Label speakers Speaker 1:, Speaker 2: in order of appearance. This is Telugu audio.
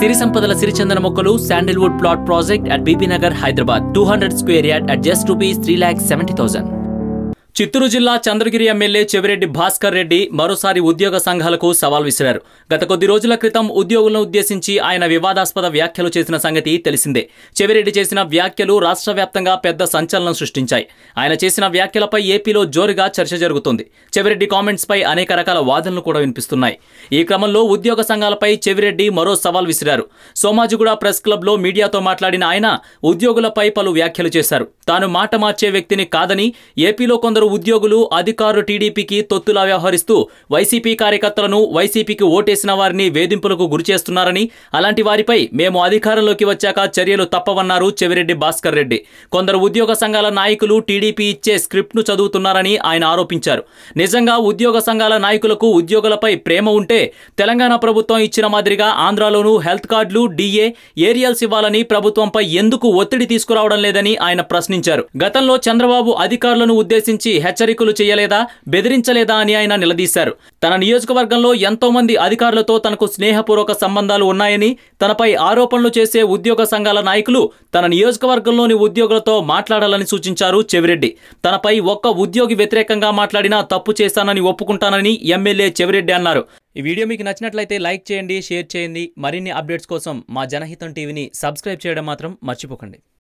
Speaker 1: సిరి సంపదల సిరిచందన మొక్కలు sandalwood plot project at Bibi Nagar Hyderabad two hundred square yard at just rupees three lakh seventy thousand Chittoor జిల్లా చంద్రగిరి ఎమ్మెల్యే చెవిరెడ్డి భాస్కర్ రెడ్డి మరోసారి ఉద్యోగ సంఘాలకు సవాల్ విసిరారు గత కొద్ది రోజుల క్రితం ఉద్యోగులను ఉద్దేశించి ఆయన వివాదాస్పద వ్యాఖ్యలు చేసిన సంగతి తెలిసిందే చెవిరెడ్డి చేసిన వ్యాఖ్యలు రాష్ట్ర వ్యాప్తంగా పెద్ద సంచలనం సృష్టించాయి ఆయన చేసిన వ్యాఖ్యలపై ఏపీలో జోరుగా చర్చ జరుగుతుంది చెవిరెడ్డి కామెంట్స్ పై అనేక రకాల వాదనలు కూడా వినిపిస్తున్నాయి ఈ క్రమంలో ఉద్యోగ సంఘాలపై చెవిరెడ్డి మరో సవాల్ విసిరారు సోమాజిగూడ ప్రెస్ క్లబ్ లో మీడియాతో మాట్లాడిన ఆయన ఉద్యోగులపై పలు వ్యాఖ్యలు చేశారు తాను మాట మార్చే వ్యక్తిని కాదని ఏపీలో కొందరు ఉద్యోగులు అధికారులు టీడీపీకి తొత్తులా వ్యవహరిస్తూ వైసీపీ కార్యకర్తలను వైసీపీకి ఓటేసిన వారిని వేధింపులకు గురి చేస్తున్నారని అలాంటి వారిపై మేము అధికారంలోకి వచ్చాక చర్యలు తప్పవన్నారు చెవిరెడ్డి భాస్కర్ రెడ్డి కొందరు ఉద్యోగ సంఘాల నాయకులు టీడీపీ ఇచ్చే స్క్రిప్ట్ను చదువుతున్నారని ఆయన ఆరోపించారు నిజంగా ఉద్యోగ సంఘాల నాయకులకు ఉద్యోగులపై ప్రేమ ఉంటే తెలంగాణ ప్రభుత్వం ఇచ్చిన మాదిరిగా ఆంధ్రాలోనూ హెల్త్ కార్డులు డిఏ ఏరియల్స్ ఇవ్వాలని ప్రభుత్వంపై ఎందుకు ఒత్తిడి తీసుకురావడం లేదని ఆయన ప్రశ్నించారు గతంలో చంద్రబాబు అధికారులను ఉద్దేశించి హెచ్చరికలు చేయలేదా బెదిరించలేదా అని ఆయన నిలదీశారు తన నియోజకవర్గంలో ఎంతో మంది అధికారులతో తనకు స్నేహపూర్వక సంబంధాలు ఉన్నాయని తనపై ఆరోపణలు చేసే ఉద్యోగ సంఘాల నాయకులు తన నియోజకవర్గంలోని ఉద్యోగులతో మాట్లాడాలని సూచించారు చెవిరెడ్డి తనపై ఒక్క ఉద్యోగి వ్యతిరేకంగా మాట్లాడినా తప్పు చేశానని ఒప్పుకుంటానని ఎమ్మెల్యే చెవిరెడ్డి అన్నారు ఈ వీడియో మీకు నచ్చినట్లయితే లైక్ చేయండి షేర్ చేయండి మరిన్ని అప్డేట్స్ కోసం మా జనహితం టీవీని సబ్స్క్రైబ్ చేయడం మాత్రం మర్చిపోకండి